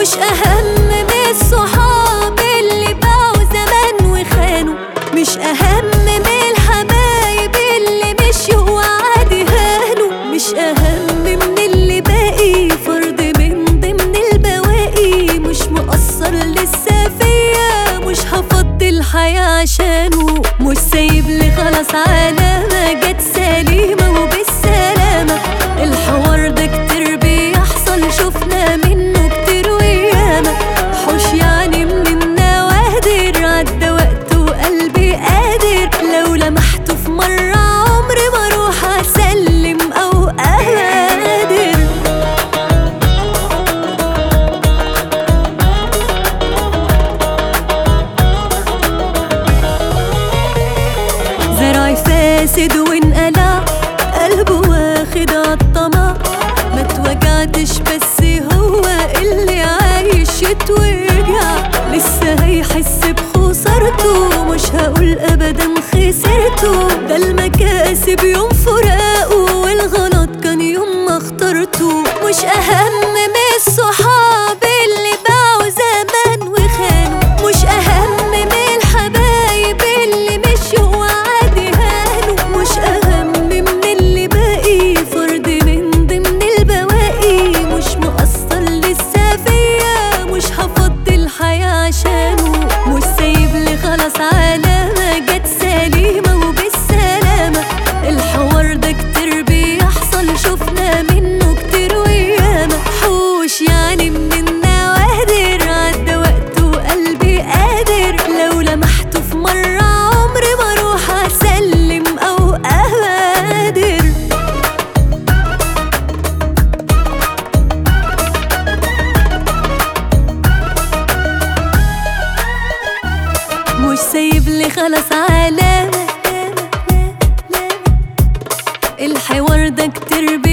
مش أهم من الصحاب اللي باعوا زمان وخانوا مش أهم من الحبايب اللي مشيوا وعادي هانوا مش أهم من اللي باقي فرد من ضمن البواقي مش مقصر لسه فيا مش هفضي الحياة عشانه مش سايب لي خلاص علامة جت سليمة وبالسلامة الحوار ده كتير بيحصل شفنا منه كتير وياما حوش يعني من النوادر عدى وقت وقلبي قادر لو لمحته في مرة عمري ما اروح اسلم او اهادر زرعي فاسد وانقلع قلبه واخد عالطمع ما توجعتش بس هو اللي عايش يتوجع لسه هيحس بخسارته مش هقول ابدا خسرته ده المكاسب يوم فراقه والغلط كان يوم ما اخترته مش اهم من الصحاب اللي باعوا زمان وخانوا مش اهم من الحبايب اللي مشيوا وعادي هانوا مش اهم من اللي باقي فرد من ضمن البواقي مش مقصر لسه فيا مش هفضي الحياة عشانه مش سايب لي خلاص علامة جت سليمة وبالسلامة الحوار ده كتير بيحصل شفنا منه كتير وياما حوش يعني من النوادر عدى وقت وقلبي قادر لو لمحته في مرة عمري ما اروح اسلم او اهادر مش سايب لي خلاص علامة الحوار ده كتير